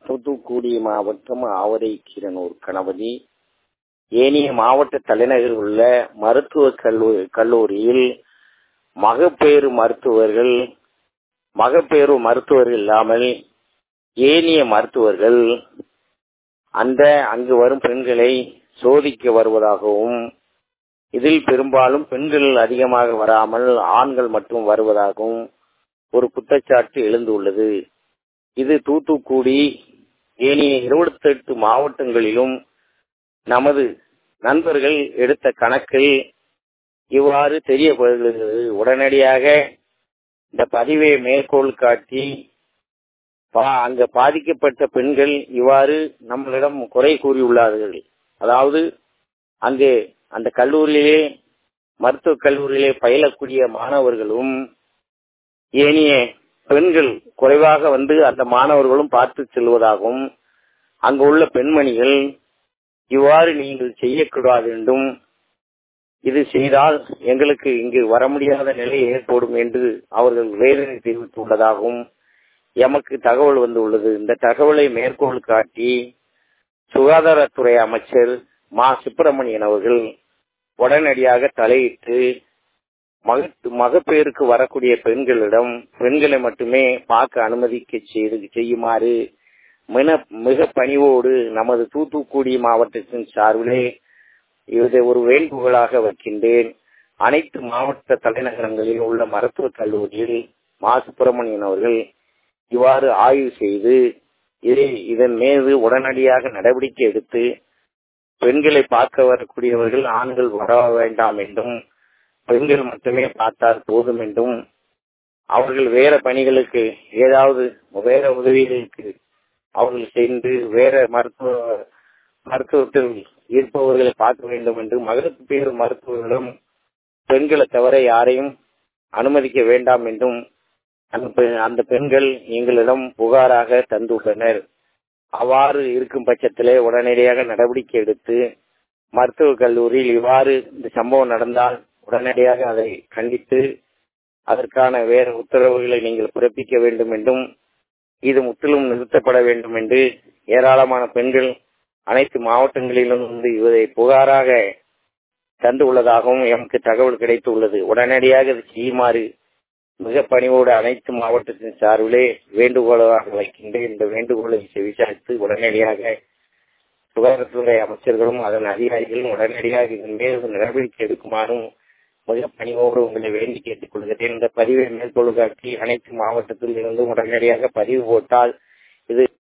தூத்துக்குடி மாவட்டம் ஆவரை கீரனூர் கணபதி ஏனைய மாவட்ட தலைநகரில் உள்ள மருத்துவக் கல்லூரி கல்லூரியில் மகப்பேறு மருத்துவர்கள் மகப்பேறு மருத்துவர்கள் இல்லாமல் ஏனைய மருத்துவர்கள் அந்த அங்கு வரும் பெண்களை சோதிக்க வருவதாகவும் இதில் பெரும்பாலும் பெண்கள் அதிகமாக வராமல் ஆண்கள் மட்டும் வருவதாகவும் ஒரு குற்றச்சாட்டு எழுந்துள்ளது இது தூத்துக்குடி ஏனைய இருபத்தெட்டு மாவட்டங்களிலும் நமது நண்பர்கள் எடுத்த கணக்கில் இவ்வாறு தெரியப்படுகிறது உடனடியாக இந்த பதிவை மேற்கோள் காட்டி அங்க பாதிக்கப்பட்ட பெண்கள் இவ்வாறு நம்மளிடம் குறை கூறியுள்ளார்கள் அதாவது அங்கே அந்த கல்லூரியிலே மருத்துவக் கல்லூரியிலே பயிலக்கூடிய மாணவர்களும் ஏனைய பெண்கள் குறைவாக வந்து அந்த மாணவர்களும் பார்த்து செல்வதாகவும் அங்கு உள்ள பெண்மணிகள் இவ்வாறு நீங்கள் செய்யக்கூடாது என்றும் இது செய்தால் எங்களுக்கு இங்கு வர முடியாத நிலை ஏற்படும் என்று அவர்கள் வேதனை தெரிவித்துள்ளதாகவும் எமக்கு தகவல் வந்துள்ளது இந்த தகவலை மேற்கோள் காட்டி சுகாதாரத்துறை அமைச்சர் மா சுப்பிரமணியன் அவர்கள் உடனடியாக தலையிட்டு மகப்பேருக்கு வரக்கூடிய பெண்களிடம் பெண்களை மட்டுமே பார்க்க அனுமதிக்க செய்து செய்யுமாறு மிக மிக பணிவோடு நமது தூத்துக்குடி மாவட்டத்தின் சார்பிலே இதை ஒரு வேண்டுகோளாக வைக்கின்றேன் அனைத்து மாவட்ட தலைநகரங்களில் உள்ள மருத்துவக் கல்லூரியில் மா சுப்பிரமணியன் அவர்கள் இவ்வாறு ஆய்வு செய்து இதை இதன் மீது உடனடியாக நடவடிக்கை எடுத்து பெண்களை பார்க்க வரக்கூடியவர்கள் ஆண்கள் வர வேண்டாம் என்றும் பெண்கள் மட்டுமே பார்த்தால் போதும் என்றும் அவர்கள் வேற பணிகளுக்கு ஏதாவது வேற உதவிகளுக்கு அவர்கள் சென்று வேற மருத்துவ மருத்துவத்தில் இருப்பவர்களை பார்க்க வேண்டும் என்று மகப்பேறு மருத்துவர்களும் பெண்களை தவிர யாரையும் அனுமதிக்க வேண்டாம் என்றும் அந்த பெண்கள் எங்களிடம் புகாராக தந்துள்ளனர் அவ்வாறு இருக்கும் பட்சத்திலே உடனடியாக நடவடிக்கை எடுத்து மருத்துவக் கல்லூரியில் இவ்வாறு இந்த சம்பவம் நடந்தால் உடனடியாக அதை கண்டித்து அதற்கான வேறு உத்தரவுகளை நீங்கள் பிறப்பிக்க வேண்டும் என்றும் இது முற்றிலும் நிறுத்தப்பட வேண்டும் என்று ஏராளமான பெண்கள் அனைத்து மாவட்டங்களிலும் இருந்து இதை புகாராக தந்து உள்ளதாகவும் எமக்கு தகவல் கிடைத்துள்ளது உடனடியாக இது செய்யுமாறு மிக பணிவோடு அனைத்து மாவட்டத்தின் சார்பிலே வேண்டுகோளாக வைக்கின்றேன் இந்த வேண்டுகோளை விசாரித்து உடனடியாக சுகாதாரத்துறை அமைச்சர்களும் அதன் அதிகாரிகளும் உடனடியாக இதன் மீது நடவடிக்கை எடுக்குமாறும் மிக பணிவோடு உங்களை வேண்டி கேட்டுக் கொள்கிறேன் இந்த பதிவை மேற்கொள்காட்டி அனைத்து மாவட்டத்தில் இருந்து உடனடியாக பதிவு போட்டால் இது